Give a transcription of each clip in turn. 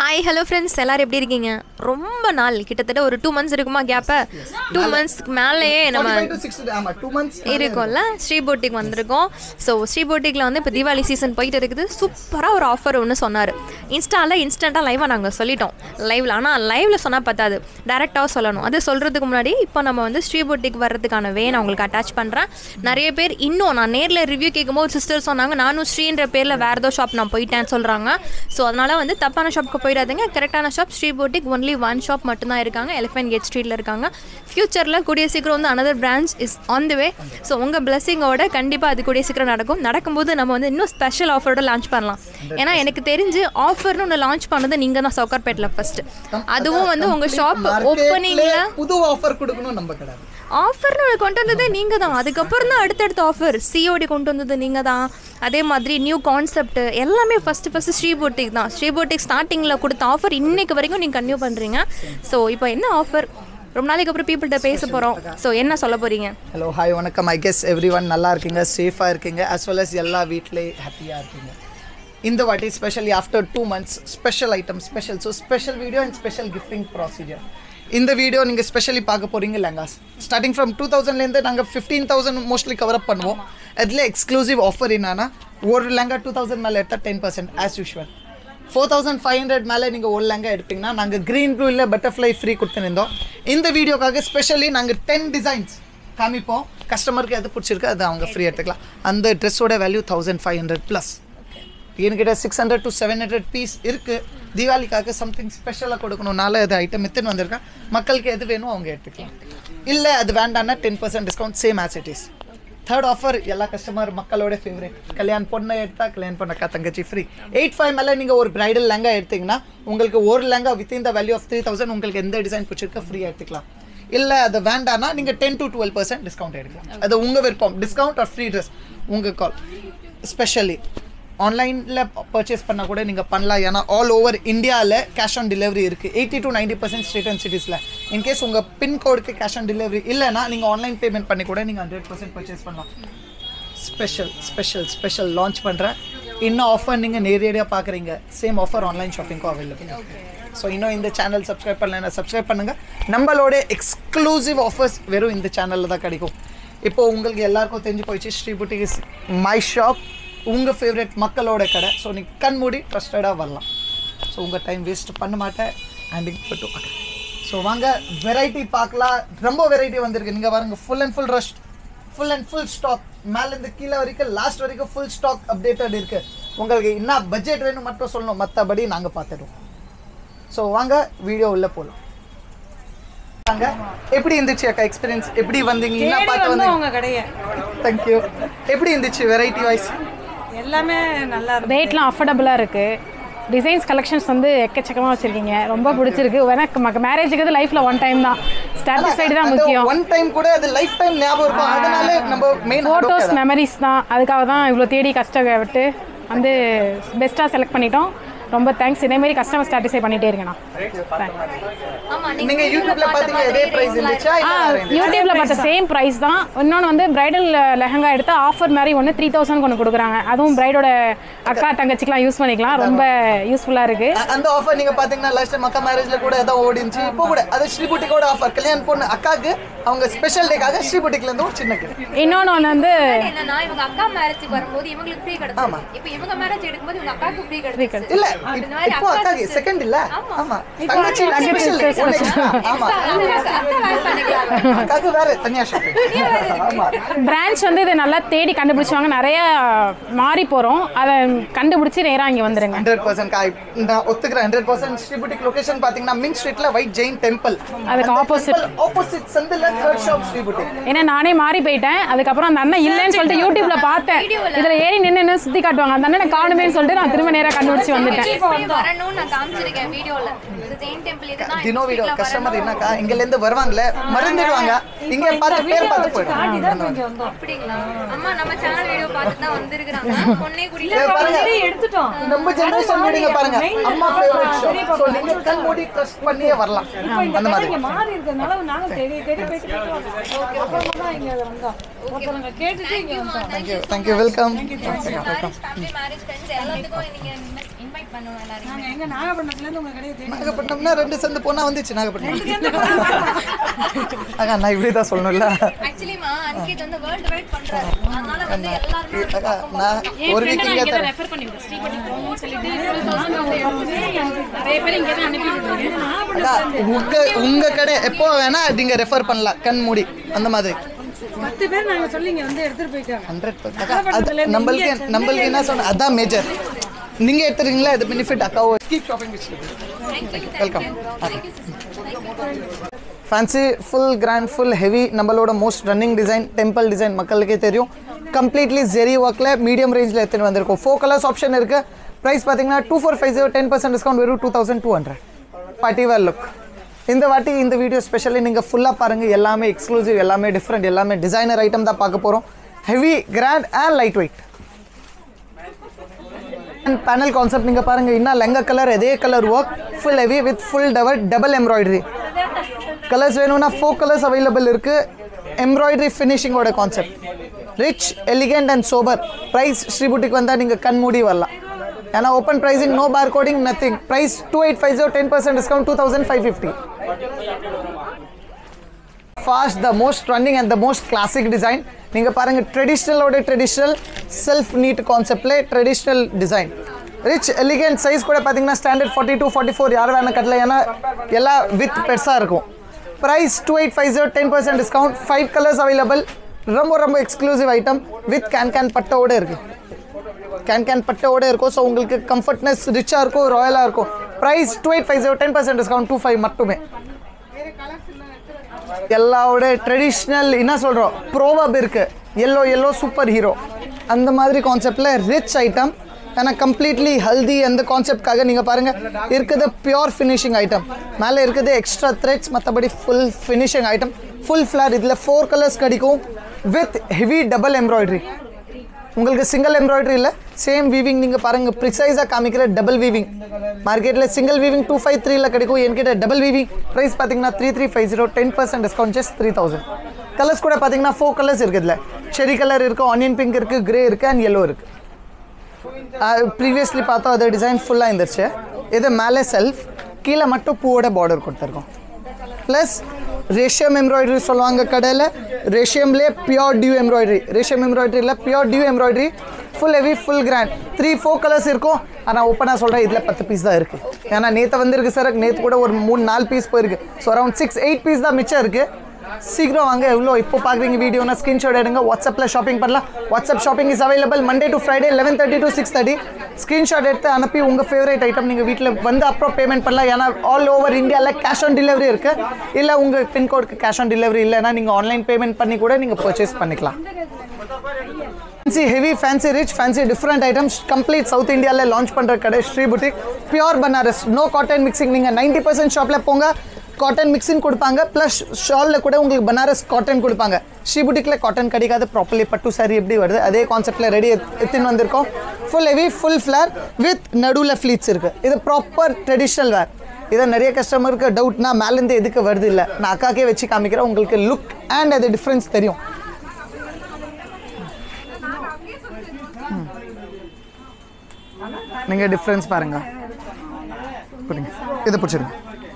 Hi hello friends எல்லாரும் எப்படி இருக்கீங்க ரொம்ப நாள் கிட்டத்தட்ட ஒரு டூ மந்த்ஸ் இருக்குமா கேப்பை டூ மந்த்ஸ்க்கு மேலேயே நம்ம 45 to 60 ஆமா 2 months இருக்கும்ல ஸ்ரீ போட்டிக் வந்திருக்கோம் ஸோ ஸ்ரீ போட்டிக்கில் வந்து இப்போ தீபாவளி சீசன் போயிட்டு இருக்குது சூப்பராக ஒரு ஆஃபர் ஒன்று சொன்னார் இன்ஸ்டாவில் இன்ஸ்டண்ட்டாக லைவாக நாங்கள் சொல்லிட்டோம் லைவில் ஆனால் லைவில் சொன்னால் பத்தாது டேரெக்டாக சொல்லணும் அது சொல்கிறதுக்கு முன்னாடி இப்போ நம்ம வந்து ஸ்ரீ போட்டிக் வர்றதுக்கான வே நான் உங்களுக்கு அட்டாச் பண்ணுறேன் நிறைய பேர் இன்னும் நான் நேரில் ரிவ்யூ கேட்கும்போது சிஸ்டர் சொன்னாங்க நானும் ஸ்ரீன்ற பேரில் வேறு ஏதோ ஷாப் நான் போயிட்டேன்னு சொல்கிறாங்க ஸோ அதனால் வந்து தப்பான ஷாப்புக்கு போயிடாதீங்க கரெக்டான shop Sri boutique only one shop மட்டும்தான் இருக்காங்க எலிஃபென்ட் கேட் ஸ்ட்ரீட்டில் இருக்காங்க ஃப்யூச்சரில் கூடிய சீக்கிரம் வந்து another branch is on the way so உங்கள் பிளெஸிங்கோட கண்டிப்பாக அது கூடிய சீக்கிரம் நடக்கும் நடக்கும்போது நம்ம வந்து இன்னும் ஸ்பெஷல் ஆஃபரோட லான்ச் பண்ணலாம் ஏன்னா எனக்கு தெரிஞ்சு ஆஃபர்னு ஒன்று லான்ச் பண்ணது நீங்கள் தான் சவுகார்பேட்டில் ஃபஸ்ட்டு அதுவும் வந்து உங்கள் ஷாப் ஓப்பனிங்கில் புது ஆஃபர் கொடுக்கணும் நம்ம கடை ஆஃபர்னு ஒன்று கொண்டு வந்ததே நீங்கள் தான் அதுக்கப்புறம் தான் அடுத்தடுத்த ஆஃபர் சிஓடி கொண்டு வந்தது நீங்கள் தான் அதே மாதிரி நியூ கான்செப்ட் எல்லாமே ஃபஸ்ட்டு ஃபஸ்ட்டு ஸ்ரீ போட்டிக் தான் ஸ்ரீ போட்டிக் ஸ்டார்டிங்கில் கொடுத்த ஆஃபர் இன்னைக்கு வரைக்கும் நீங்கள் கன்டினியூ பண்ணுறீங்க ஸோ இப்போ என்ன ஆஃபர் ரொம்ப நாளைக்கு அப்புறம் பீப்புள்கிட்ட பேச போகிறோம் ஸோ என்ன சொல்ல போகிறீங்க ஹலோ ஹாய் வணக்கம் ஐ கெஸ் எவ்ரி ஒன் நல்லா இருக்கீங்க சேஃபாக இருக்கீங்க as well as எல்லா வீட்டிலே ஹாப்பியாக இருக்கீங்க இந்த வாட்டி specially after two months special item special so special video and special gifting procedure இந்த வீடியோ நீங்கள் ஸ்பெஷலி பார்க்க போகிறீங்க லெங்காஸ் ஸ்டார்டிங் ஃப்ரம் டூ தௌசண்ட்லேருந்து நாங்கள் fifteen thousand mostly cover up பண்ணுவோம் அதில் எக்ஸ்க்ளூசிவ் ஆஃபர் என்னன்னா ஒரு லெங்கா டூ தௌசண்ட் மேலே எடுத்தால் ten percent as usual four thousand five hundred மேலே நீங்கள் ஒரு லெங்கா எடுத்தீங்கன்னா நாங்கள் க்ரீன் ப்ளூ இல்லை பட்டர்ஃப்ளை ஃப்ரீ கொடுத்துருந்தோம் இந்த வீடியோக்காக ஸ்பெஷலி நாங்கள் டென் டிசைன்ஸ் காமிப்போம் கஸ்டமருக்கு எது பிடிச்சிருக்கு அது அவங்க ஃப்ரீ எடுத்துக்கலாம் அந்த ட்ரெஸ்ஸோட value thousand five hundred plus என்கிட்ட six hundred to seven hundred piece இருக்குது தீபாவளிக்காக சம்திங் ஸ்பெஷலாக கொடுக்கணும்னால அது ஐட்டம் எடுத்துன்னு வந்திருக்கேன் மக்களுக்கு எது வேணும் அவங்க எடுத்துக்கலாம் இல்லை அது வேண்டாம்னா ten percent discount same as it is third offer எல்லா கஸ்டமர் மக்களோட ஃபேவரட் கல்யாண் பொண்ணை எடுத்தா கல்யாண் பண்ணக்கா தங்கச்சி ஃப்ரீ எயிட் ஃபைவ் மேலே நீங்கள் ஒரு பிரைடல் லெங்கா எடுத்தீங்கன்னா உங்களுக்கு ஒரு lehenga within the value of three thousand உங்களுக்கு எந்த டிசைன் பிடிச்சிருக்க ஃப்ரீ எடுத்துக்கலாம் இல்லை அது வேண்டாம்னா நீங்கள் ten to twelve percent discount எடுக்கலாம் அது உங்கள் விருப்பம் டிஸ்கவுண்ட் ஆர் ஃப்ரீ ட்ரெஸ் உங்கள் கால் ஸ்பெஷலி ஆன்லைனில் பர்ச்சேஸ் பண்ணால் கூட நீங்கள் பண்ணலாம் ஏன்னா ஆல் ஓவர் இந்தியாவில் கேஷ் ஆன் டெலிவரி இருக்குது eighty to ninety percent state and சிட்டிஸில் இன்கேஸ் உங்கள் பின்கோடுக்கு கேஷ் ஆன் டெலிவரி இல்லைனா நீங்கள் ஆன்லைன் பேமெண்ட் பண்ணி கூட நீங்கள் ஹண்ட்ரட் பர்சன்ட் பர்ச்சேஸ் பண்ணலாம் ஸ்பெஷல் ஸ்பெஷல் ஸ்பெஷல் லான்ச் பண்ணுறேன் இன்னும் ஆஃபர் நீங்கள் நேரடியாக பார்க்குறீங்க சேம் ஆஃபர் ஆன்லைன் ஷாப்பிங்க்கும் அவைலபிள் ஸோ இன்னும் இந்த சேனல் சப்ஸ்கிரைப் பண்ணலைன்னா சப்ஸ்கிரைப் பண்ணுங்கள் நம்மளோட எக்ஸ்க்ளூசிவ் ஆஃபர்ஸ் வெறும் இந்த சேனலில் தான் கிடைக்கும் இப்போ உங்களுக்கு எல்லாருக்கும் தெரிஞ்சு போயிடுச்சு Sri boutique is my shop உங்கள் ஃபேவரட் மக்களோட கடை ஸோ நீங்கள் கண் மூடி ட்ரஸ்டடாக வரலாம் ஸோ உங்கள் டைம் வேஸ்ட் பண்ண மாட்டேன் ஹேண்டிங் பட்டு ஸோ வாங்க வெரைட்டி பார்க்கலாம் ரொம்ப வெரைட்டி வந்திருக்கு நீங்கள் பாருங்க full and full rush full and full stock மேலேருந்து கீழே வரைக்கும் லாஸ்ட் வரைக்கும் ஃபுல் ஸ்டாக் அப்டேட்டட் இருக்கு உங்களுக்கு என்ன பட்ஜெட் வேணும் மட்டும் சொல்லணும் மற்றபடி நாங்கள் பார்த்துடுவோம் ஸோ வாங்க வீடியோ உள்ள போகலாம் வாங்க எப்படி இருந்துச்சு அக்கா எக்ஸ்பீரியன்ஸ் எப்படி வந்தீங்க என்ன தேடி பார்த்து வந்தோம் வந்தீங்க உங்க கடையை தேங்க்யூ எப்படி இருந்துச்சு வெரைட்டி வைஸ் எல்லாமே நல்லா இருக்கு ரேட்லாம் அஃபோர்டபுளாக இருக்குது டிசைன்ஸ் கலெக்ஷன்ஸ் வந்து எக்கச்சக்கமாக வச்சுருக்கீங்க ரொம்ப பிடிச்சிருக்கு எனக்கு மேரேஜுக்கு வந்து லைஃப்பில் ஒன் டைம் தான் சாட்டிஸ்ஃபைடு தான் முக்கியம் ஒன் டைம் கூட அது லைஃப் டைம் ஞாபகம் இருக்கும் அதனால நம்ம மெயின் ஃபோட்டோஸ் மெமரிஸ் தான் அதுக்காக தான் இவ்வளோ தேடி கஷ்டப்பட்டு வந்து பெஸ்ட்டாக செலக்ட் பண்ணிட்டோம் ரொம்ப தேங்க்ஸ் இதேமாரி கஸ்டமர் சாட்டிஸ்ஃபை பண்ணிகிட்டே இருக்கேண்ணா ஆமாம் நீங்க யூடியூப்ல பாத்தீங்க இதே பிரைஸ் இருந்துச்சா ஆ இல்ல வேற என்ன? யூடியூப்ல பார்த்த சேம் ப்ரைஸ் தான் இன்னொன்று வந்து பிரைடல் லெஹங்கா எடுத்தா ஆஃபர் மாதிரி ஒன்று த்ரீ தௌசண்ட் ஒன்று கொடுக்குறாங்க அதுவும் பிரைடோட அக்கா தங்கச்சிக்கெலாம் யூஸ் பண்ணிக்கலாம் ரொம்ப யூஸ்ஃபுல்லாக இருக்குது அ- அந்த ஆஃபர் நீங்க பாத்தீங்கன்னா லாஸ்ட் டைம் அக்கா மேரேஜ்ல கூட ஏதோ ஓடிச்சு இப்போ கூட அது ஸ்ரீபுட்டிக்கோட ஆஃபர் கல்யாணம் பொண்ணு அக்காக்கு அவங்க ஸ்பெஷல் டேக்காக ஸ்ரீபுட்டிக்ல இருந்து ஒரு சின்ன கிஃப்ட் இன்னொன்று ஒன்று வந்து என்னன்னா இவங்க அக்கா மேரேஜுக்கு வரும்போது இவங்களுக்கு ஃப்ரீ கிடைச்சது இப்போ இவங்க மேரேஜ் எடுக்கும்போது இவங்க அக்காவுக்கு ஃப்ரீ கிடைச்சது இல்ல இப்- இப்போ அக்காக்கு செகண்ட் இல்ல ஆமா தங்கச்சி ஸ்பெஷல் ஆமா அக்காக்கு வேற தனியா ஷாப்பிங் ஆமா பிரான்ச் வந்து இதை நல்லா தேடி கண்டுபிடிச்சுவாங்க நிறைய மாறி போகிறோம் அதை கண்டுபிடிச்சி நேராக இங்கே வந்துடுங்க ஹண்ட்ரட் பர்சன்ட் நான் ஒத்துக்கிறேன் ஹண்ட்ரட் பர்சன்ட் ஸ்ரீபுட்டிக் லொகேஷன் பாத்தீங்கன்னா மின் ஸ்ட்ரீட்ல ஒயிட் ஜெயின் டெம்பிள் அதுக்கு opposite. ஆப்போசிட் சந்தில தேர்ட் ஷாப் ஸ்ரீபுட்டிக் ஏன்னா நானே மாறி போயிட்டேன் அதுக்கப்புறம் அந்த அண்ணன் இல்லைன்னு சொல்லிட்டு யூடியூப்ல பார்த்தேன் இதில் ஏறி நின்று நின்று சுற்றி காட்டுவாங்க அந்த அண்ணனை காணுமேன்னு சொல்லிட்டு நான் திரும்ப நேராக கண்டுபிடிச்சி வந்துட்டேன் வரணும்னு நான் காமிச்சிருக்கேன் வீடியோல இது ஜெயின் டெம்பிள் இதுதான் தினோ வீடியோ கஸ்டமர் என்னக்கா இங்கல இருந்து வருவாங்களே மறந்துடுவாங்க இங்க பார்த்து பேர் பார்த்து போயிடும் அப்படிங்களா அம்மா நம்ம சேனல் வீடியோ பார்த்து தான் வந்திருக்காங்க பொண்ணே இங்க குடியில பாருங்க எடுத்துட்டோம் நம்ம ஜெனரேஷன் வீடியோ பாருங்க அம்மா ஃபேவரட் ஷோ சோ நீங்க கண் மூடி ட்ரஸ்ட் பண்ணியே வரலாம் அந்த மாதிரி இங்க மாறி இருக்கிறதுனால நாங்க தேடி தேடி போயிட்டு போயிட்டு வந்தோம். அப்புறமா தான் இங்க வந்தோம் ஒருத்தவங்க கேட்டுட்டு இங்க வந்தோம் thank you thank you welcome marriage family marriage friends எல்லாத்துக்கும் நீங்க இன்வைட் பண்ணுவோம் எல்லாரும் நாங்க எங்க நாகப்பட்டினத்துல இருந்து உங்க கடையை தேடி நாகப்பட்டினம்னா ரெண்டு சந்து போனால் வந்துச்சு நாகப்பட்டினம் அக்கா நான் இப்படி தான் சொல்லணும்ல ஆக்சுவலிமா அன்கிட் வந்து வேர்ல்டு வைட் பண்றாரு அதனால வந்து எல்லாருமே அக்கா நான் ஒரு வீக் இங்கே தரேன் ரெஃபர் பண்ணி விட்டேன் ஸ்ரீபட்டி போகணும்னு சொல்லிட்டு நிறைய பேர் இங்கே தான் அனுப்பி விட்டுருக்கேன் அக்கா உங்க உங்க கடை எப்போ வேணா நீங்க ரெஃபர் பண்ணலாம் கண் மூடி அந்த மாதிரி பத்து பேர் நாங்க சொல்லி இங்க வந்து எடுத்துட்டு போயிட்டாங்க ஹண்ட்ரட் அது நம்மளுக்கு நம்மளுக்கு என்ன சொன்ன அதான் மேஜர் நீங்க எடுத்துறீங்களா இது பெனிஃபிட் அக்கா keep shopping welcome fancy full grand full heavy நம்மளோட most running design temple design மக்களுக்கே தெரியும் கம்ப்ளீட்லி ஜெரி ஒர்க்கில் மீடியம் ரேஞ்சில் எடுத்துன்னு வந்திருக்கோம் ஃபோர் கலர்ஸ் ஆப்ஷன் இருக்குது ப்ரைஸ் பார்த்தீங்கன்னா two four five zero ten percent discount வெறும் two thousand two hundred party wear look இந்த வாட்டி இந்த வீடியோ ஸ்பெஷலி நீங்கள் ஃபுல்லாக பாருங்கள் எல்லாமே எக்ஸ்க்ளூசிவ் எல்லாமே டிஃப்ரெண்ட் எல்லாமே டிசைனர் ஐட்டம் தான் பார்க்க போகிறோம் heavy grand and light weight and panel concept நீங்கள் பாருங்கள் இன்னும் லெங்கா கலர் அதே colour work full heavy with full tower double embroidery colours வேணும்னா ஃபோர் கலர்ஸ் அவைலபிள் இருக்குது எம்ப்ராய்டரி ஃபினிஷிங்கோட concept rich elegant and sober price ஸ்ரீபுட்டிக்கு வந்தால் நீங்கள் கண் மூடி வரலாம் ஏன்னா open pricing no bar coding nothing price two eight five zero ten percent discount two thousand five fifty fast the most running and the most classic design நீங்கள் பாருங்கள் ட்ரெடிஷ்னலோட ட்ரெடிஷ்னல் செல்ஃப் நீட் கான்செப்ட்ல traditional design rich elegant size கூட பார்த்தீங்கன்னா standard forty two forty four யார் வேணா கட்டல ஏன்னா எல்லாம் வித் பெருசாக இருக்கும் price two eight five zero ten percent discount five colours available ரொம்ப ரொம்ப exclusive item with can cancan பட்டோட இருக்குது கேன் கேன் பட்டோட இருக்கும் ஸோ உங்களுக்கு கம்ஃபர்ட்னஸ் ரிச்சாக இருக்கும் ராயலாக இருக்கும் price two eight five zero ten percent discount two five மட்டுமே எல்லாவோட ட்ரெடிஷ்னல் என்ன சொல்கிறோம் ப்ரோவப் இருக்கு எல்லோ எல்லோ சூப்பர் ஹீரோ அந்த மாதிரி கான்செப்டில் ரிச் ஐட்டம் ஏன்னா கம்ப்ளீட்லி ஹல்தி அந்த கான்செப்ட்காக நீங்கள் பாருங்கள் இருக்குது பியோர் ஃபினிஷிங் ஐட்டம் மேலே இருக்குது எக்ஸ்ட்ரா த்ரெட்ஸ் மற்றபடி full finishing item full flare இதில் ஃபோர் கலர்ஸ் கிடைக்கும் வித் ஹெவி டபுள் எம்ப்ராய்டரி உங்களுக்கு சிங்கிள் எம்ப்ராய்டரி இல்லை சேம் வீவிங் நீங்கள் பாருங்கள் ப்ரிசைஸாக காமிக்கிற டபுள் வீவிங் மார்க்கெட்டில் சிங்கிள் வீவிங் டூ ஃபைவ் த்ரீல கிடைக்கும் என்கிட்ட டபுள் வீவிங் ப்ரைஸ் பார்த்தீங்கன்னா three three five zero ten percent discount just three thousand colours கூட பார்த்தீங்கன்னா ஃபோர் கலர்ஸ் இருக்குது இதில் செரி கலர் இருக்குது ஆனியன் பிங்க் இருக்குது கிரே இருக்குது அண்ட் yellow இருக்குது ப்ரீவியஸ்லி பார்த்தோம் அது டிசைன் ஃபுல்லாக இருந்துச்சு இது மேலே செல்ஃப் கீழே மட்டும் பூவோட பார்டர் கொடுத்துருக்கோம் ப்ளஸ் ரேஷியம் எம்ப்ராய்டரி சொல்லுவாங்க கடையில் ரேஷியம்லேயே பியோர் டியூ எம்ப்ராய்டரி ரேஷியம் எம்ப்ராய்டரியில் பியோர் டியூ embroidery full heavy full grand three four colours இருக்கும் ஆனால் ஓப்பனாக சொல்கிறேன் இதில் பத்து பீஸ் தான் இருக்குது ஏன்னா நேற்று வந்திருக்கு சார் நேற்று கூட ஒரு மூணு நாலு பீஸ் போயிருக்கு so around six eight piece தான் மிச்சம் இருக்குது சீக்கிரம் வாங்க எவ்வளோ இப்போ பார்க்குறீங்க வீடியோனா ஸ்க்ரீன்ஷாட் எடுங்க வாட்ஸ்அப்பில் ஷாப்பிங் பண்ணலாம் WhatsApp shopping is available Monday to Friday eleven thirty to six thirty screenshot எடுத்து அனுப்பி உங்கள் ஃபேவரட் ஐட்டம் நீங்கள் வீட்டில் வந்து அப்புறம் பேமெண்ட் பண்ணலாம் ஏன்னா ஆல் ஓவர் இந்தியாவில் கேஷ் ஆன் டெலிவரி இருக்குது இல்லை உங்கள் பின்கோடுக்கு கேஷ் ஆன் டெலிவரி இல்லைன்னா நீங்கள் ஆன்லைன் பேமெண்ட் பண்ணி கூட நீங்கள் பர்ச்சேஸ் பண்ணிக்கலாம் fancy heavy fancy rich fancy different items complete south இந்தியாவில் லான்ச் பண்ணுற கடை Sri boutique pure Banaras no cotton mixing நீங்கள் நைன்ட்டி பர்சன்ட் ஷாப்பில் போங்க காட்டன் மிக்சிங் கொடுப்பாங்க ப்ளஸ் ஷாலில் கூட உங்களுக்கு பனாரஸ் காட்டன் கொடுப்பாங்க ஸ்ரீ புட்டிக்கில் காட்டன் கிடைக்காது ப்ராப்பர்லி பட்டு சாரி எப்படி வருது அதே கான்செப்டில் ரெடி எடுத்துன்னு வந்திருக்கோம் full heavy full flare with நடுவில் ஃப்ளீட்ஸ் இருக்குது இது ப்ராப்பர் ட்ரெடிஷ்னல் வேர் இதை நிறைய கஸ்டமருக்கு டவுட்னா மேலேருந்து எதுக்கு வருது இல்லை நான் அக்காக்கே வச்சு காமிக்கிறேன் உங்களுக்கு லுக் அண்ட் அது டிஃப்ரென்ஸ் தெரியும் நீங்கள் டிஃப்ரென்ஸ் பாருங்க புரியுங்க இதை பிடிச்சிருங்க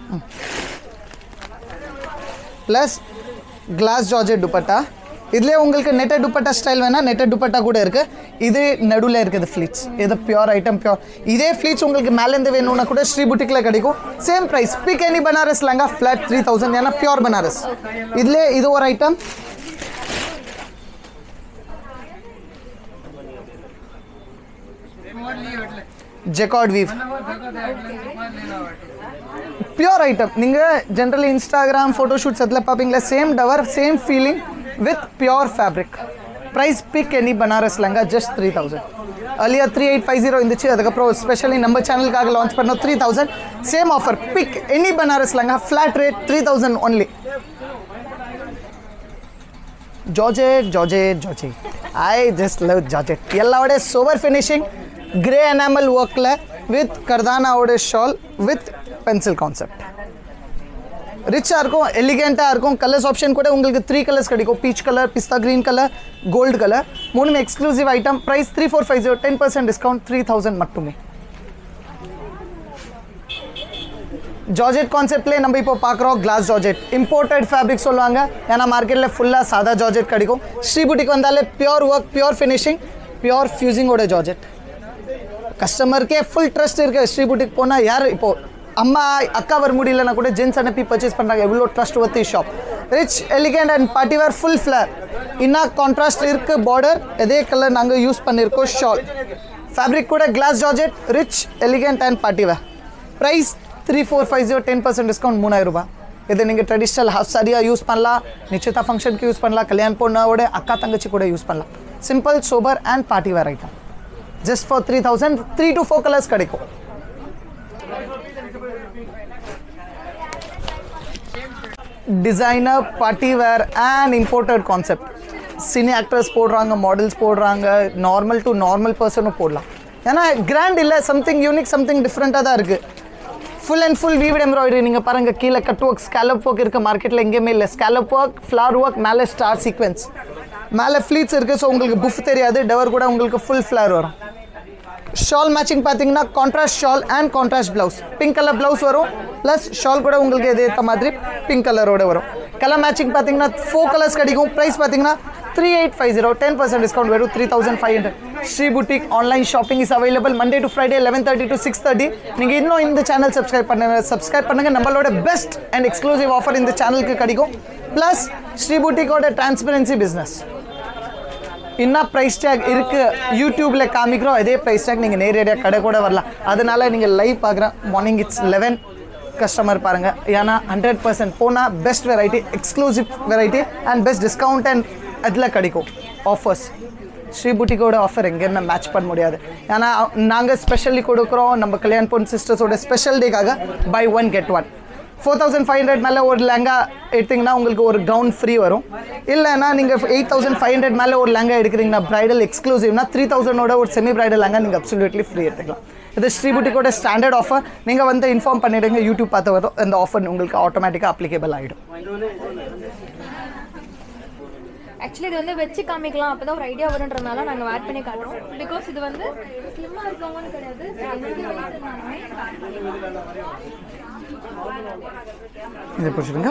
ப்ளஸ் கிளாஸ் ஜார்ஜெட் துப்பட்டா இதுலேயே உங்களுக்கு நெட்டட் துப்பட்டா ஸ்டைல் வேணால் நெட்டட் துப்பட்டா கூட இருக்குது இது நடுவில் இருக்குது ஃப்ளீட்ஸ் இது பியோர் ஐட்டம் பியோர் இதே ஃப்ளீட்ஸ் உங்களுக்கு மேலேருந்து வேணும்னா கூட ஸ்ரீ புட்டிக்கில் கிடைக்கும் same price pick any Banaras lehenga flat three thousand ஏன்னா பியோர் பனாரஸ் இதுலேயே இது ஒரு item jacquard weave pure item நீங்கள் ஜென்ரலி இன்ஸ்டாகிராம் ஃபோட்டோஷூட்ஸ் அதில் பார்ப்பீங்களா same tower same feeling with pure fabric price pick any Banaras lehenga just three thousand earlier three eight five zero இருந்துச்சு அதுக்கப்புறம் specially நம்ம சேனலுக்காக லான்ச் பண்ணோம் three thousand same offer pick any Banaras lehenga flat rate three thousand only georgette georgette georgette I just love georgette எல்லாவோட sober finishing grey enamel ஒர்க்கில் with கர்தானாவோட shawl with pencil concept ரிச்சாக இருக்கும் எலிகெண்ட்டாக இருக்கும் கலர்ஸ் ஆப்ஷன் கூட உங்களுக்கு த்ரீ கலர்ஸ் கிடைக்கும் peach colour pista green colour gold colour மூணுமே exclusive item price three four five zero ten percent discount three thousand மட்டுமே ஜார்ஜெட் கான்செப்ட்லேயே நம்ம இப்போ பார்க்குறோம் கிளாஸ் ஜார்ஜெட் இம்போர்ட்டட் ஃபேப்ரிக் சொல்லுவாங்க ஏன்னா மார்க்கெட்டில் ஃபுல்லாக சாதா ஜார்ஜெட் கிடைக்கும் ஸ்ரீபுட்டிக்கு வந்தாலே pure work pure finishing pure ஃபியூசிங்கோட ஜார்ஜெட் கஸ்டமருக்கே ஃபுல் ட்ரஸ்ட் இருக்கு ஸ்ரீபுட்டிக்கு போனால் யார் இப்போ அம்மா அக்கா வர முடியலன்னா கூட ஜென்ஸ் அனுப்பி பர்ச்சேஸ் பண்ணுறாங்க எவ்வளோ ட்ரஸ்ட் ஒத்தி shop rich elegant and party wear full flare இன்னா கான்ட்ராஸ்ட் இருக்கு பார்டர் இதே கலர் நாங்கள் யூஸ் பண்ணியிருக்கோம் ஷால் ஃபேப்ரிக் கூட glass georgette rich elegant and party wear price three four five zero ten percent discount மூணாயிரம் ரூபாய் இது நீங்கள் ட்ரெடிஷ்னல் ஹாஃப் சாரியாக யூஸ் பண்ணலாம் நிச்சயதா ஃபங்க்ஷனுக்கு யூஸ் பண்ணலாம் கல்யாண் பொண்ணோட அக்கா தங்கச்சி கூட யூஸ் பண்ணலாம் simple sober and party wear item just for three thousand three to four colours கிடைக்கும் designer party wear and imported concept cine actors போடுறாங்க மாடல்ஸ் போடுறாங்க நார்மல் டு நார்மல் பர்சனும் போடலாம் ஏன்னா கிராண்ட் இல்லை சம்திங் யூனிக் சம்திங் டிஃப்ரெண்ட்டாக தான் இருக்குது full and full vivid embroidery நீங்கள் பாருங்கள் கீழே கட் ஒர்க் ஸ்கேலப் ஒர்க் இருக்க மார்க்கெட்டில் எங்கேயுமே இல்லை ஸ்கேலப் ஒர்க் ஃப்ளவர் ஒர்க் மேலே ஸ்டார் சீக்வென்ஸ் மேலே ஃப்ளீட்ஸ் இருக்குது ஸோ உங்களுக்கு புஃப் தெரியாது டவர் கூட உங்களுக்கு ஃபுல் ஃப்ளவர் வரும் ஷால் மேட்சிங் பார்த்தீங்கன்னா contrast shawl and contrast blouse pink colour blouse வரும் ப்ளஸ் ஷால் கூட உங்களுக்கு எது ஏற்ற மாதிரி பிங்க் கலரோட வரும் கலர் மேட்சிங் பார்த்தீங்கன்னா ஃபோர் கலர்ஸ் கிடைக்கும் ப்ரைஸ் பார்த்தீங்கன்னா three eight five zero ten percent discount வரும் three thousand five hundred Sri boutique online shopping is available Monday to Friday eleven thirty to six thirty நீங்கள் இன்னும் இந்த சேனல் சப்ஸ்கிரைப் பண்ணுங்க subscribe பண்ணுங்க நம்மளோட பெஸ்ட் அண்ட் எக்ஸ்க்ளூசிவ் ஆஃபர் இந்த சேனலுக்கு கிடைக்கும் ப்ளஸ் ஸ்ரீ புட்டிக்கோட டிரான்ஸ்பரன்சி பிஸ்னஸ் என்ன ப்ரைஸ் டேக் இருக்கு யூடியூப்ல காமிக்கிறோம் அதே ப்ரைஸ் டேக் நீங்கள் நேரடியாக கடை கூட வரலாம் அதனால நீங்கள் லைவ் பார்க்குறேன் மார்னிங் இட்ஸ் லெவன் கஸ்டமர் பாருங்க ஏன்னா ஹண்ட்ரட் பர்சன்ட் போனால் best variety exclusive variety and best discount and அதில் கிடைக்கும் ஆஃபர்ஸ் ஸ்ரீ புட்டிக்கோட ஆஃபர் எங்கேயுமே மேட்ச் பண்ண முடியாது ஏன்னா நாங்கள் ஸ்பெஷலி கொடுக்குறோம் நம்ம கல்யாண் பொன் சிஸ்டர்ஸோட ஸ்பெஷல் டேக்காக buy one get one four thousand five hundred மேலே ஒரு லெங்கா எடுத்திங்கன்னா உங்களுக்கு ஒரு கவுன் ஃப்ரீ வரும் இல்லைன்னா நீங்கள் எயிட் தௌசண்ட் ஃபைவ் ஹண்ட்ரட் மேலே ஒரு லெங்கா எடுக்கிறீங்கன்னா பிரைடல் எக்ஸ்க்ளூசிவ்னா த்ரீ தௌசண்டோட ஒரு செமி பிரைடல் லெங்கா நீங்கள் அப்சல்யூட்லி ஃப்ரீ எடுத்துக்கலாம் இது ஸ்ரீபுட்டிக்கோட ஸ்டாண்டர்ட் ஆஃபர் நீங்கள் வந்து இன்ஃபார்ம் பண்ணிடுங்க யூடியூப் பார்த்து வரும் இந்த ஆஃபர் உங்களுக்கு ஆட்டோமேட்டிக்காக அப்ளிகேபிள் ஆகிடும் ஆக்சுவலி இது வந்து வச்சு காமிக்கலாம் அப்போ தான் ஒரு ஐடியா வருன்றதுனால நாங்கள் ஆட் பண்ணி காட்டுறோம் பிகாஸ் இது வந்து ஸ்லிம்மாக இருக்கவங்கன்னு கிடையாது இதை பிடிச்சிருங்க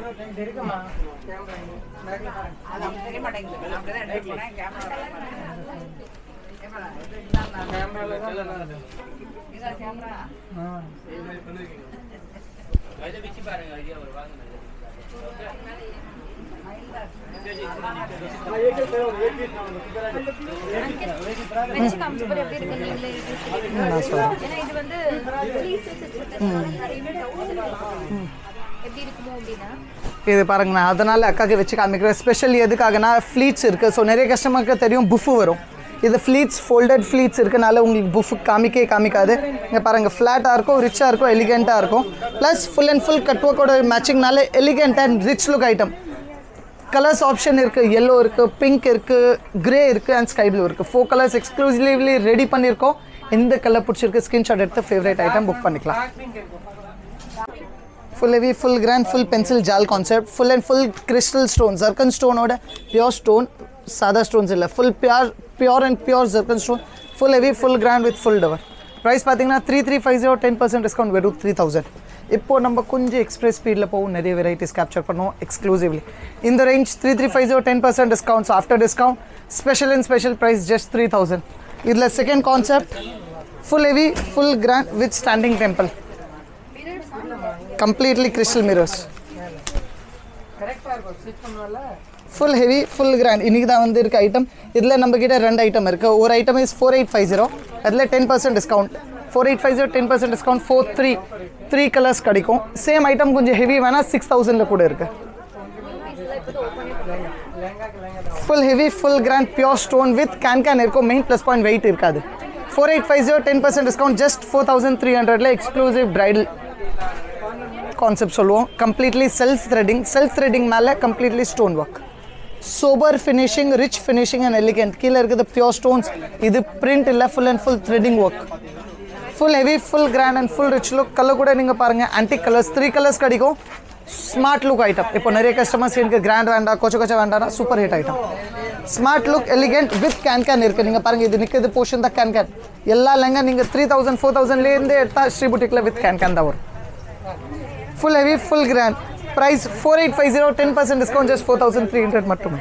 வச்சு காமிச்ச பிறகு எப்படி இருக்கு நீங்களே review சொல்லுங்க. நான் சொல்கிறேன் ஏன்னா இது வந்து pieces வச்சிருக்கறதுனால நிறைய பேர் doubts இருக்கலாம். எப்படி இருக்குமோ அப்படின்னா இது பாருங்க நான் அதனால் அக்காக்கு வச்சு காமிக்கிறேன் ஸ்பெஷல் எதுக்காகனா ஃப்ளீட்ஸ் இருக்குது ஸோ நிறைய கஸ்டமருக்கு தெரியும் புஃப் வரும் இது ஃப்ளீட்ஸ் ஃபோல்டட் ஃப்ளீட்ஸ் இருக்கனால உங்களுக்கு புஃப் காமிக்கே காமிக்காது இங்கே பாருங்கள் ஃப்ளாட்டாக இருக்கும் ரிச்சாக இருக்கும் எலிகெண்ட்டாக இருக்கும் ப்ளஸ் ஃபுல் அண்ட் ஃபுல் கட்வொர்க்கோட மேட்சிங்னால elegant and rich look item colours option இருக்குது எல்லோ இருக்குது பிங்க் இருக்குது கிரே இருக்குது அண்ட் ஸ்கை ப்ளூ இருக்குது ஃபோர் கலர்ஸ் எக்ஸ்க்ளூசிவ்லி ரெடி பண்ணியிருக்கோம் எந்த கலர் பிடிச்சிருக்கு ஸ்க்ரீன்ஷாட் எடுத்து ஃபேவரட் ஐட்டம் புக் பண்ணிக்கலாம் full heavy full grand full pencil jaal concept full and full crystal stone zircon ஸ்டோனோட பியோர் ஸ்டோன் சாதா ஸ்டோன்ஸ் இல்லை full pure pure and pure zircon stone full heavy full grand with full tower price பார்த்தீங்கன்னா three three five zero ten percent discount வெறும் three thousand இப்போது நம்ம கொஞ்சம் express ஸ்பீடில் போகும் நிறைய வெரைட்டிஸ் கேப்சர் பண்ணுவோம் எக்ஸ்க்ளூசிவ்லி இந்த range three three five zero ten percent discounts after discount special and special price just three thousand இதில் second concept full heavy full grand with standing temple completely crystal mirrors full heavy full grand இன்றைக்கி தான் வந்து இருக்க item இதில் நம்ம கிட்ட ரெண்டு item இருக்குது ஒரு item is four eight five zero அதில் ten percent discount four eight five zero ten percent discount four three three colours கிடைக்கும் சேம் ஐட்டம் கொஞ்சம் ஹெவி வேணால் சிக்ஸ் தௌசண்டில் கூட இருக்குது full heavy full grand pure stone with can cancan இருக்கும் main plus point weight இருக்காது four eight five zero ten percent discount just four thousand three ஹண்ட்ரட்ல exclusive bridal concept சொல்லுவோம் completely self threading self threading மேலே completely stone work sober finishing rich finishing and elegant கீழே இருக்குது pure stones இது print இல்லை full and full threading work full heavy full grand and full rich look colour கூட நீங்கள் பாருங்கள் antique colours three colours கிடைக்கும் smart look item இப்போ நிறைய கஸ்டமர்ஸ் எனக்கு கிராண்ட் வேண்டாம் கொச்ச கொச்ச வேண்டாம் super hit item smart look elegant with can cancan இருக்குது நீங்கள் பாருங்கள் இது நிற்கிறது போர்ஷன் தான் கேன் கேன் எல்லா லெங்க நீங்கள் த்ரீ தௌசண்ட் ஃபோர் தௌசண்ட்லேருந்தே எடுத்தால் ஸ்ரீ புட்டிக்கில் வித் கேன் கேன் தான் வரும் full heavy full grand price four eight five zero ten percent discount just four thousand three hundred மட்டுமே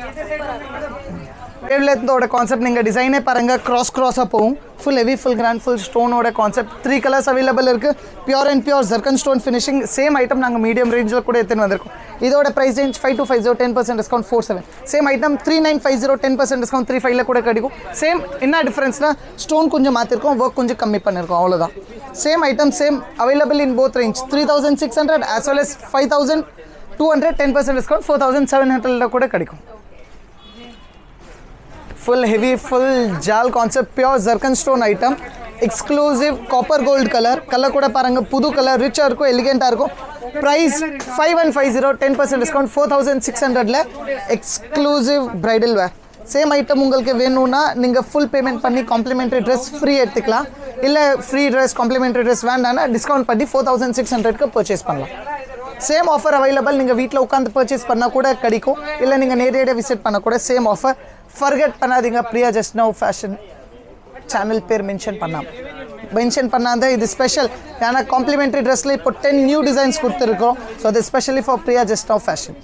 வேவ்லெத்தோட கான்செப்ட் நீங்கள் டிசைனே பாருங்கள் கிராஸ் கிராஸாக போகும் full heavy full grand full ஸ்டோனோட கான்செப்ட் த்ரீ கலர்ஸ் அவைலபிள் இருக்குது pure and pure zircon stone finishing same item நாங்கள் மீடியம் ரேஞ்சில் கூட எடுத்துன்னு வந்திருக்கோம் இதோட price range five two five zero ten percent discount four seven same item three nine five zero ten percent discount three ஃபைவ்ல கூட கிடைக்கும் சேம் என்ன டிஃப்ரென்ஸ்னா ஸ்டோன் கொஞ்சம் மாற்றிருக்கோம் ஒர்க் கொஞ்சம் கம்மி பண்ணியிருக்கோம் அவ்வளோதான் same item same available in both range three thousand six hundred as well as five thousand two hundred ten percent discount four thousand seven ஹண்ட்ரட்ல கூட கிடைக்கும் ಫುಲ್ ಹೆವಿ ಫುಲ್ ಜಾಲ್ concept pure zircon stone item exclusive copper gold colour colour கூட பாருங்க புது colour ரிச்சாக இருக்கும் எலிகெண்ட்டாக இருக்கும் price five one five zero ten percent discount four thousand six ஹண்ட்ரட்ல exclusive bridal wear same item உங்களுக்கு வேணும்னா நீங்கள் ஃபுல் பேமெண்ட் பண்ணி காம்ப்ளிமெண்ட்ரி ட்ரெஸ் ஃப்ரீ எடுத்துக்கலாம் இல்லை ஃப்ரீ ட்ரெஸ் காம்ப்ளிமெண்ட்ரி ட்ரெஸ் வேண்டாம்னா டிஸ்கவுண்ட் பண்ணி ஃபோர் தௌசண்ட் சிக்ஸ் ஹண்ட்ரட்க்கு பர்ச்சேஸ் பண்ணலாம் சேம் ஆஃபர் அவைலபிள் நீங்கள் வீட்டில் உட்காந்து பர்ச்சேஸ் பண்ணால் கூட கிடைக்கும் இல்லை நீங்கள் நேரடியாக விசிட் பண்ண கூட சேம் ஆஃபர் ஃபர்கெட் பண்ணாதீங்க Priya just now fashion channel பேர் மென்ஷன் பண்ணாம மென்ஷன் பண்ணாத இது ஸ்பெஷல் ஏன்னா காம்ப்ளிமெண்ட்ரி ட்ரெஸ்ல இப்போ டென் நியூ டிசைன்ஸ் கொடுத்துருக்கோம் ஸோ அது specially for Priya just now fashion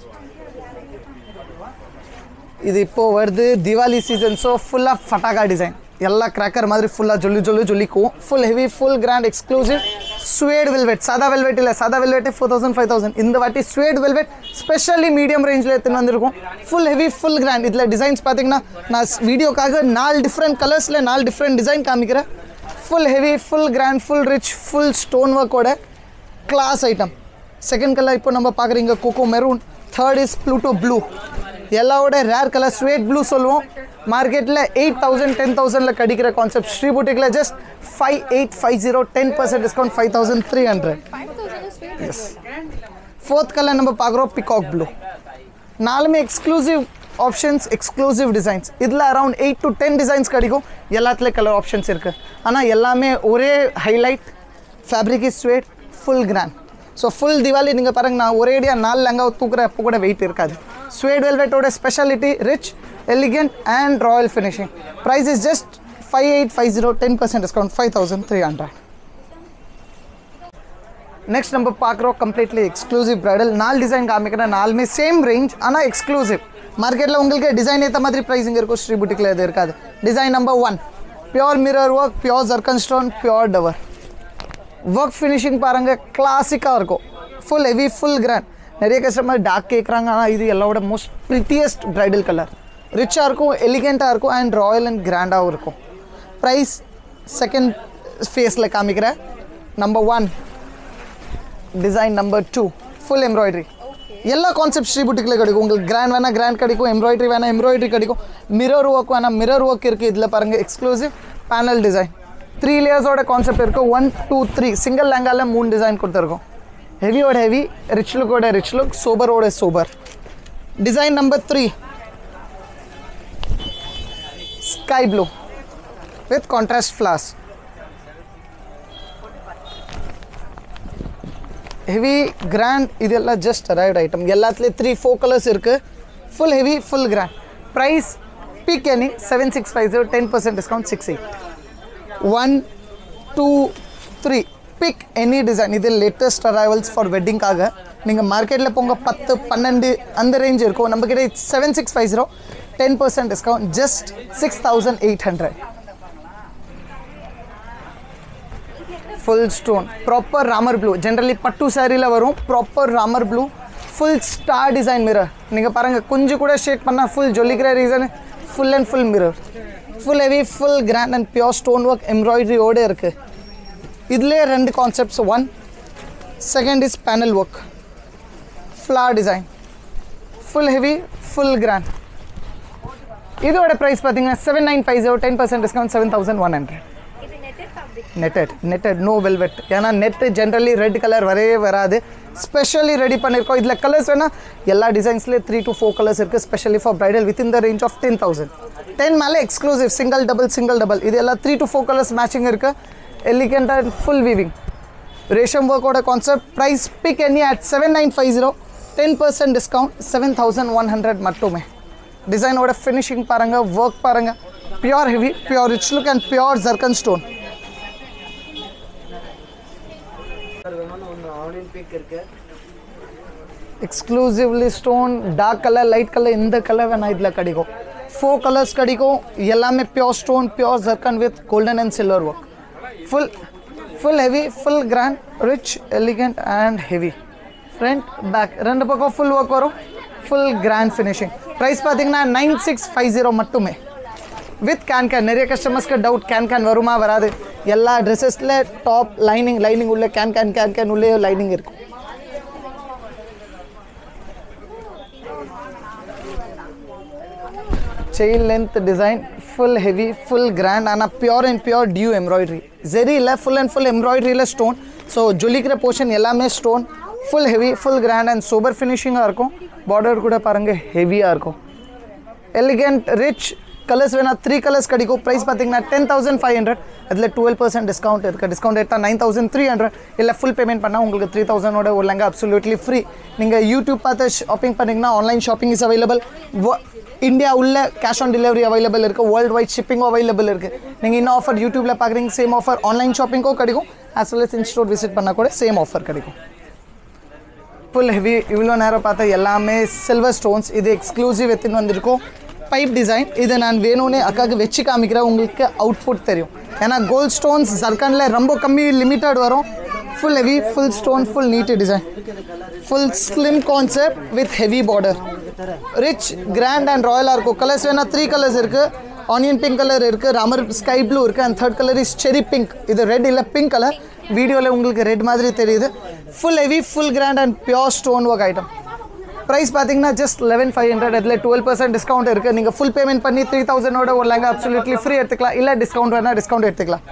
இது இப்போ வருது திவாலி சீசன் ஸோ ஃபுல்லாக ஃபட்டாகா டிசைன் ಎಲ್ಲ ಕ್ರ್ಯಾಕರ್ ಮಾದರಿ ಫುಲ್ಲ ಜೊಲ್ಲು ಜೊಲ್ಲು ಜೊಲಿಕು full heavy full grand exclusive suede velvet ಸಾದಾ ವೆಲ್ವೆಟ್ ಇಲ್ಲ ಸಾದಾ velvet four thousand five thousand இந்த வாட்டி ஸ்வேட் வெல்வெட் ஸ்பெஷலி மீடியம் ரேஞ்சில் எடுத்துன்னு வந்திருக்கும் ஃபுல் ஹெவி ஃபுல் கிராண்ட் இதில் டிசைன்ஸ் பார்த்தீங்கன்னா நான் வீடியோக்காக நாலு டிஃப்ரெண்ட் கலர்ஸில் நாலு டிஃப்ரெண்ட் டிசைன் காமிக்கிறேன் full heavy full grand full rich full stone ஒர்க்கோட கிளாஸ் ஐட்டம் செகண்ட் கலர் இப்போ நம்ம பார்க்குறீங்க கோகோ மெரூன் தேர்ட் இஸ் ப்ளூட்டோ ப்ளூ எல்லாவோட ரேர் கலர் ஸ்வேட் ப்ளூ சொல்லுவோம் மார்க்கெட்டில் எயிட் தௌசண்ட் டென் தௌசண்டில் கிடைக்கிற கான்செப்ட் ஸ்ரீ புட்டிக்கில் just five eight five zero ten percent discount five thousand three hundred yes fourth colour நம்ம பார்க்குறோம் பிகாக் ப்ளூ நாலுமே எக்ஸ்க்ளூசிவ் ஆப்ஷன்ஸ் எக்ஸ்க்ளூசிவ் டிசைன்ஸ் இதில் around eight to ten designs கிடைக்கும் எல்லாத்துலேயும் கலர் ஆப்ஷன்ஸ் இருக்குது ஆனால் எல்லாமே ஒரே highlight fabric is suede full grand so full Diwali நீங்கள் பாருங்க நான் ஒரேடியாக நாலு லங்கா தூக்குற அப்போ கூட வெயிட் இருக்காது ஸ்வேட் வெல்வெட்டோட speciality rich elegant and royal finishing price is just five eight five zero ten percent discount five thousand three hundred next நம்ம பார்க்குறோம் கம்ப்ளீட்லி எக்ஸ்க்ளூசிவ் ப்ரைடல் நாலு டிசைன் காமிக்கிறேன் நாலுமே சேம் ரேஞ்ச் ஆனால் எக்ஸ்க்ளூசிவ் மார்க்கெட்டில் உங்களுக்கு டிசைன் ஏற்ற மாதிரி ப்ரைஸிங் இருக்கும் ஸ்ரீ புட்டிக்கில் இது இருக்காது design number one pure mirror work pure zircon stone pure tower work finishing பாருங்கள் கிளாசிக்காக இருக்கும் ஃபுல் ஹெவி ஃபுல் கிராண்ட் நிறைய கஸ்டமர் டார்க் கேட்குறாங்க ஆனால் இது எல்லாவோட மோஸ்ட் ப்ரிட்டியஸ்ட் ப்ரைடல் கலர் ரிச்சாக இருக்கும் எலிகெண்ட்டாக இருக்கும் அண்ட் ராயல் அண்ட் கிராண்டாகவும் இருக்கும் ப்ரைஸ் செகண்ட் ஃபேஸில் காமிக்கிறேன் number one design number two full embroidery எல்லா கான்செப்ட் ஸ்ரீ புட்டிக்கில் கிடைக்கும் உங்களுக்கு கிராண்ட் வேணால் கிராண்ட் கிடைக்கும் எம்ப்ராய்டரி வேணால் எம்ப்ராய்டரி கிடைக்கும் மிரர் ஒர்க் வேணால் மிரர் ஒர்க் இருக்குது இதில் பாருங்கள் எக்ஸ்க்ளூசிவ் பேனல் டிசைன் த்ரீ லேயர்ஸோட கான்செப்ட் இருக்குது ஒன் டூ த்ரீ சிங்கிள் லேங்காவில் மூணு டிசைன் கொடுத்துருக்கோம் ஹெவியோட ஹெவி ரிச் லுக்கோட ரிச் லுக் சோபரோட sober design number three sky blue with contrast ஃப்ளாஸ் ಹೆವಿ ಗ್ರ್ಯಾಂಡ್ ಇದೆಲ್ಲ ಜಸ್ಟ್ ಅರೈವ್ಡ್ ಐಟಮ್ ಎಲ್ಲತ್ಲೇ ತ್ರೀ ಫೋರ್ ಕಲರ್ಸ್ ಇருக்கு full heavy full grand price pick any seven six five zero ten percent discount six eight one two three pick any design இது latest arrivals for வெட்டிங்காக நீங்கள் மார்க்கெட்டில் போங்க பத்து பன்னெண்டு அந்த ரேஞ்ச் இருக்கும் நம்மக்கிட்ட seven six five zero ten percent discount just six thousand eight hundred full stone proper Ramar blue generally பட்டு சாரியில் வரும் proper Ramar blue full star design mirror நீங்கள் பாருங்கள் கொஞ்சம் கூட ஷேக் பண்ணால் ஃபுல் ஜொலிக்கிற reason full and full mirror full heavy full grand and pure stone work எம்ப்ராய்டரியோடு இருக்குது இதுலேயே ரெண்டு கான்செப்ட்ஸ் one second is panel work flare design full heavy full grand இதோட ப்ரைஸ் பார்த்தீங்கன்னா seven nine five zero ten percent discount seven thousand one hundred netted netted no velvet ஏன்னா net generally red colour வரவே வராது specially ready பண்ணியிருக்கோம் இதில் colours வேணால் எல்லா டிசைன்ஸ்லேயே த்ரீ டு ஃபோர் கலர்ஸ் இருக்குது specially for bridal with in the range of ten thousand ten மேலே exclusive single double single double இது எல்லாம் three to four colours matching இருக்குது எலிகெண்ட் அண்ட் ஃபுல் வீவிங் ரேஷம் ஒர்க்கோட concept price pick any at seven nine five zero ten percent discount seven thousand one hundred மட்டுமே டிசைனோட finishing பாருங்கள் work பாருங்கள் pure heavy pure rich look and pure zircon stone exclusively stone dark colour light colour இந்த colour வேணா இதில் கிடைக்கும் four colours கிடைக்கும் எல்லாமே pure stone pure zircon with golden and silver work full full heavy full grand rich elegant and heavy front back ரெண்டு பக்கம் full work வரும் full grand finishing price பார்த்தீங்கன்னா நைன் சிக்ஸ் ஃபைவ் ஜீரோ மட்டுமே with can can நிறைய கஸ்டமர்ஸ்க்கு doubt can can வருமா வராது எல்லா ட்ரெஸ்ஸஸில் டாப் லைனிங் லைனிங் உள்ள கேன் கேன் கேன் கேன் உள்ளே லைனிங் இருக்கும் chain length design full heavy full grand ஆனால் பியோர் அண்ட் பியோர் டியூ எம்ப்ராய்டரி ஜெரியில் ஃபுல் அண்ட் ஃபுல் எம்ப்ராய்டரியில் ஸ்டோன் ஸோ ஜொலிக்கிற போர்ஷன் எல்லாமே stone full heavy full grand and super ஃபினிஷிங்காக இருக்கும் பார்டர் கூட பாருங்கள் ஹெவியாக இருக்கும் எலிகென்ட் ரிச் கலர்ஸ் வேணா த்ரீ கலர்ஸ் கிடைக்கும் ப்ரைஸ் பார்த்தீங்கன்னா டென் தௌசண்ட் ஃபைவ் ஹண்ட்ரட் அதில் டுவெல் பர்சன்ட் டிஸ்கவுண்ட் இருக்குது டிஸ்கவுண்ட் எடுத்தால் நைன் தௌசண்ட் த்ரீ ஹண்ட்ரட் இல்லை ஃபுல் பேமெண்ட் பண்ணால் உங்களுக்கு த்ரீ தௌசண்டோட ஒரு லெங்கா அப்சல்யூட்லி ஃப்ரீ நீங்கள் யூடியூப் பார்த்து ஷாப்பிங் பண்ணிங்கன்னா online shopping is available India உள்ள கேஷ் ஆன் டெலிவரி அவைலபிள் இருக்குது வேர்ல்டு வைட் ஷிப்பிங்கும் அவைலபிள் இருக்குது நீங்கள் இன்னும் ஆஃபர் யூடியூப்பில் பார்க்குறீங்க சேம் ஆஃபர் ஆன்லைன் ஷாப்பிங்கும் கிடைக்கும் as well as in store visit பண்ணால் கூட சேம் ஆஃபர் கிடைக்கும் ஃபுல் ஹெவி இவ்வளோ நேரம் பார்த்தா எல்லாமே சில்வர் ஸ்டோன்ஸ் இது எக்ஸ்க்ளூசிவ் எடுத்துன்னு வந்திருக்கோம் பைப் டிசைன் இதை நான் வேணும்னே அக்காவுக்கு வச்சு காமிக்கிறேன் உங்களுக்கு அவுட்புட் தெரியும் ஏன்னா கோல்ட் ஸ்டோன்ஸ் ஜர்கனில் ரொம்ப கம்மி லிமிட்டட் வரும் full heavy full stone full neat design full slim concept with heavy border rich grand and ராயலாக இருக்கும் கலர்ஸ் வேணா த்ரீ கலர்ஸ் இருக்குது ஆனியன் பிங்க் கலர் இருக்குது ராமர் ஸ்கை ப்ளூ இருக்குது and third colour is cherry pink இது red இல்லை pink colour வீடியோவில் உங்களுக்கு ரெட் மாதிரி தெரியுது full heavy full grand and pure stone work item price பார்த்தீங்கன்னா ஜஸ்ட் லெவன் ஃபைவ் ஹண்ட்ரட் அதில் டுவெல் பர்சன்ட் டிஸ்கவுண்ட் இருக்குது நீங்கள் ஃபுல் பேமெண்ட் பண்ணி த்ரீ தௌசண்டோட ஒரு லேங்க அப்சல்யூட்லி ஃப்ரீ எடுத்துக்கலாம் இல்லை டிஸ்கவுண்ட் வேணால் டிஸ்கவுண்ட் எடுத்துக்கலாம்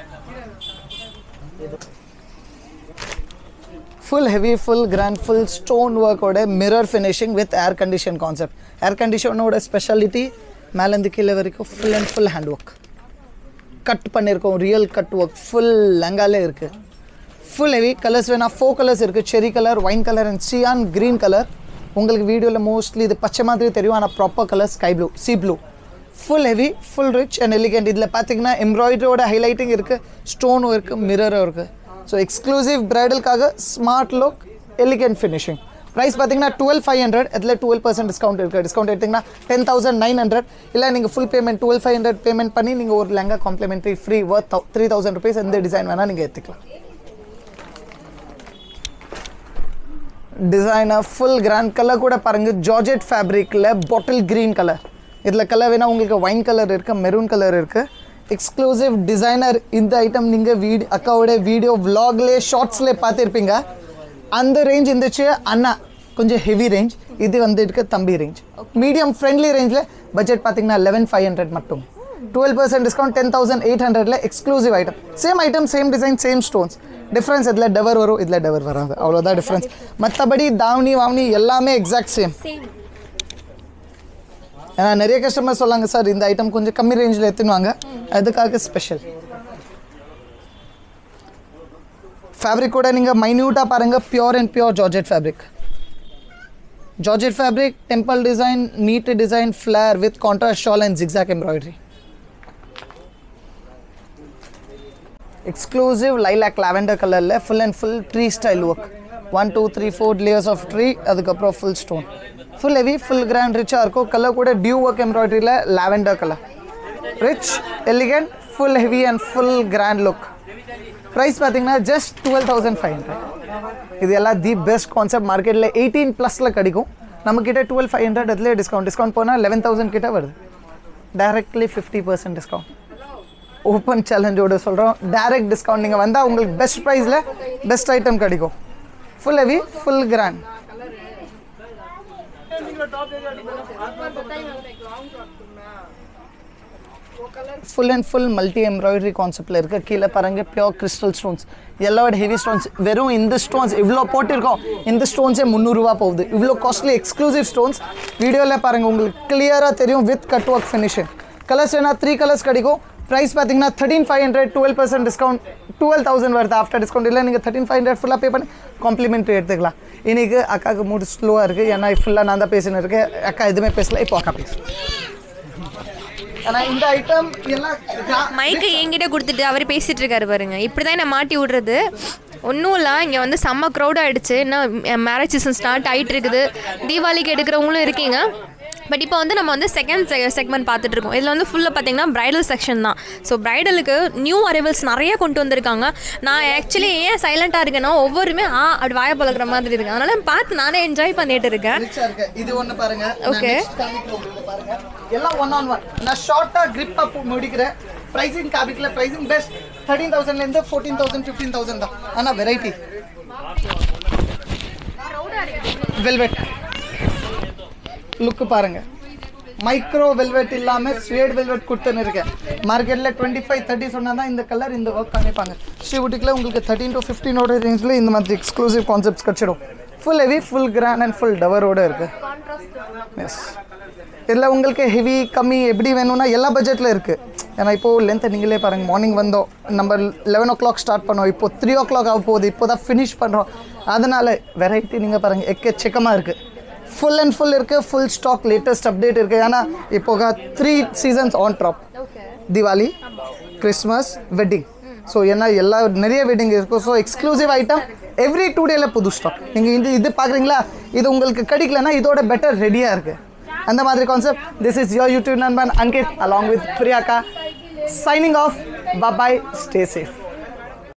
full heavy full grand full stone ஒர்க்கோட mirror finishing with air condition concept air கண்டிஷனோட ஸ்பெஷாலிட்டி மேலேருந்து கீழே வரைக்கும் full and full hand work cut பண்ணியிருக்கோம் ரியல் கட் ஒர்க் ஃபுல் லெங்காலே இருக்குது ஃபுல் ஹெவி கலர்ஸ் வேணா ஃபோர் கலர்ஸ் இருக்குது cherry colour wine colour and cyan green colour உங்களுக்கு வீடியோவில் மோஸ்ட்லி இது பச்சை மாதிரி தெரியும் ஆனால் proper colour sky blue sea blue full heavy full rich and elegant இதில் பார்த்தீங்கன்னா எம்ப்ராய்டரியோட ஹைலைட்டிங் இருக்குது ஸ்டோனும் இருக்குது மிரரும் இருக்குது ஸோ எக்ஸ்க்ளூசிவ் ப்ரைடலுக்காக smart look elegant finishing price பார்த்தீங்கன்னா டுவெல் ஃபைவ் ஹண்ட்ரட் இதில் டுவெல் பர்சன்ட் டிஸ்கவுண்ட் இருக்குது டிஸ்கவுண்ட் எடுத்திங்கன்னா டென் தௌசண்ட் நைன் ஹண்ட்ரட் இல்லை நீங்கள் full payment twelve five hundred payment பண்ணி நீங்கள் ஒரு lehenga complimentary free worth three thousand rupees எந்த டிசைன் வேணால் நீங்கள் எடுத்துக்கலாம் டிசைனர் ஃபுல் கிராண்ட் கலர் கூட பாருங்கள் ஜார்ஜெட் ஃபேப்ரிக்கில் பாட்டில் க்ரீன் கலர் இதில் கலர் வேணால் உங்களுக்கு ஒயின் கலர் இருக்குது மெரூன் கலர் இருக்குது எக்ஸ்க்ளூசிவ் டிசைனர் இந்த ஐட்டம் நீங்கள் வீடி அக்காவோட வீடியோ vlogலே ஷார்ட்ஸ்லேயே பார்த்துருப்பீங்க அந்த ரேஞ்ச் இருந்துச்சு அண்ணா கொஞ்சம் ஹெவி ரேஞ்ச் இது வந்து இருக்க தம்பி ரேஞ்ச் மீடியம் ஃப்ரெண்ட்லி ரேஞ்சில் பட்ஜெட் பார்த்தீங்கன்னா லெவன் ஃபைவ் ஹண்ட்ரட் மட்டும் twelve percent discount ten thousand eight ஹண்ட்ரட்ல exclusive item same item same design same stones difference இதில் டவர் வரும் இதில் டவர் வராது அவ்வளோதான் டிஃப்ரென்ஸ் மற்றபடி தாவணி வாவணி எல்லாமே எக்ஸாக்ட் சேம் ஏன்னா நிறைய கஸ்டமர் சொல்லாங்க சார் இந்த ஐட்டம் கொஞ்சம் கம்மி ரேஞ்சில் எடுத்துனுவாங்க அதுக்காக ஸ்பெஷல் ஃபேப்ரிக் கூட நீங்கள் மைன்யூட்டாக பாருங்கள் pure and pure georgette fabric georgette fabric temple design neat design flare with contrast shawl and zigzag embroidery exclusive lilac lavender கலரில் full and full tree style work one two three four layers of tree அதுக்கப்புறம் full stone full heavy full grand ரிச்சாக இருக்கும் colour கூட டியூ work எம்ப்ராய்டரியில் lavender colour rich elegant full heavy and full grand look price பார்த்தீங்கன்னா just twelve thousand five hundred இது எல்லாம் the best concept மார்க்கெட்டில் எயிட்டீன் ப்ளஸில் கிடைக்கும் நம்மக்கிட்ட டுவெல் ஃபைவ் ஹண்ட்ரட் அதுலேயே டிஸ்கவுண்ட் டிஸ்கவுண்ட் போனால் லெவன் தௌசண்ட் கிட்ட வருது directly fifty percent discount open சேலஞ்சோட சொல்கிறோம் டைரக்ட் டிஸ்கவுண்ட் நீங்கள் வந்தால் உங்களுக்கு பெஸ்ட் ப்ரைஸில் பெஸ்ட் ஐட்டம் கிடைக்கும் full heavy full grand full and full multi embroidery கான்செப்டில் இருக்க கீழே பாருங்க பியோர் கிறிஸ்டல் ஸ்டோன்ஸ் எல்லாவோட ஹெவி ஸ்டோன்ஸ் வெறும் இந்த ஸ்டோன்ஸ் இவ்வளோ போட்டிருக்கோம் இந்த ஸ்டோன்ஸே முந்நூறுரூவா போகுது இவ்வளோ காஸ்ட்லி எக்ஸ்க்ளூசிவ் ஸ்டோன்ஸ் வீடியோவில் பாருங்கள் உங்களுக்கு கிளியராக தெரியும் with cut work finishing colours வேணா த்ரீ கலர்ஸ் கிடைக்கும் ப்ரைஸ் பார்த்தீங்கன்னா thirteen five hundred twelve percent discount twelve thousand வருது ஆஃப்டர் டிஸ்கவுண்ட் இல்லை நீங்கள் தேர்ட்டின் ஃபைவ் ஹண்ட்ரட் ஃபுல்லாக பே பண்ணி காம்ப்ளிமெண்ட்ரி எடுத்துக்கலாம் இன்றைக்கி அக்காவுக்கு மூடு ஸ்லோவாக இருக்குது ஏன்னா ஃபுல்லாக நான் தான் பேசினு இருக்கேன் அக்கா எதுவுமே பேசல இப்போ அக்கா பேசு ஆனால் இந்த ஐட்டம் எல்லாம் மைக்கை என்கிட்ட கொடுத்துட்டு அவர் பேசிட்டு இருக்காரு பாருங்க இப்படி தான் நான் மாட்டி விடுறது ஒன்றும் இல்லை இங்கே வந்து செம்ம க்ரௌட் ஆகிடுச்சு இன்னும் மேரேஜ் சீசன் ஸ்டார்ட் ஆகிட்டு இருக்குது தீபாவளிக்கு எடுக்கிறவங்களும் இருக்கீங்க பட் இப்போ வந்து நம்ம வந்து செகண்ட் செக்மெண்ட் பார்த்துட்டு இருக்கோம் இதில் வந்து ஃபுல்லாக பார்த்தீங்கன்னா பிரைடல் செக்ஷன் தான் ஸோ பிரைடலுக்கு நியூ அரைவல்ஸ் நிறைய கொண்டு வந்திருக்காங்க நான் ஆக்சுவலி ஏன் சைலண்ட்டாக இருக்கேன்னா ஒவ்வொருமே ஆ அப்படி வாய பழக்கிற மாதிரி இருக்கு அதனால பார்த்து நானே என்ஜாய் பண்ணிட்டு இருக்கேன் ரிச்சா இருக்கு இது ஒண்ணு பாருங்க நான் Okay. next காமிக்கிறேன் உங்களுக்கு பாருங்க எல்லாம் ஒன் ஆன் ஒன் நான் ஷார்ட்டா கிரிப்பா முடிக்கிறேன் பிரைசிங் காமிக்கல பிரைசிங் பெஸ்ட் தேர்ட்டீன் தௌசண்ட்ல இருந்து ஃபோர்டீன் தௌசண்ட் ஃபிஃப்டீன் தௌசண்ட் தான் ஆனா வெரைட்டி வெல்வெட் லுக் பாருங்க மைக்ரோ வெல்வெட் இல்லாம ஸ்வேட் வெல்வெட் கொடுத்துன்னு இருக்கேன் மார்க்கெட்ல டுவெண்ட்டி ஃபைவ் தேர்ட்டி சொன்னா தான் இந்த கலர் இந்த ஒர்க் பண்ணிப்பாங்க ஸ்ரீபுட்டிக்கில் உங்களுக்கு தேர்ட்டின் டு ஃபிஃப்டீனோட ரேஞ்சில் இந்த மாதிரி எக்ஸ்க்ளூசிவ் கான்செப்ட்ஸ் கிடச்சிடும் full heavy full grand and full டவரோட இருக்கு எஸ் இதில் உங்களுக்கு ஹெவி கம்மி எப்படி வேணும்னா எல்லா பட்ஜெட்டில் இருக்குது ஏன்னா இப்போது லென்த்தை நீங்களே பாருங்கள் மார்னிங் வந்தோம் நம்ம லெவன் ஓ கிளாக் ஸ்டார்ட் பண்ணோம் இப்போ த்ரீ ஓ கிளாக் ஆக போகுது இப்போ தான் ஃபினிஷ் பண்ணுறோம் அதனால் வெரைட்டி நீங்கள் பாருங்கள் எக்கச்சக்கமாக இருக்குது ஃபுல் அண்ட் ஃபுல் இருக்குது ஃபுல் ஸ்டாக் லேட்டஸ்ட் அப்டேட் இருக்குது ஏன்னா இப்போ three seasons on drop Diwali Christmas wedding so ஏன்னா எல்லா நிறைய வெட்டிங் இருக்கும் so exclusive item every two டேல புது ஸ்டாக் நீங்கள் இது இது பார்க்குறீங்களா இது உங்களுக்கு கிடைக்கலன்னா இதோட பெட்டர் ரெடியாக இருக்குது அந்த மாதிரி concept this is your YouTube நண்பன் Ankit along with Priyanka signing off bye stay safe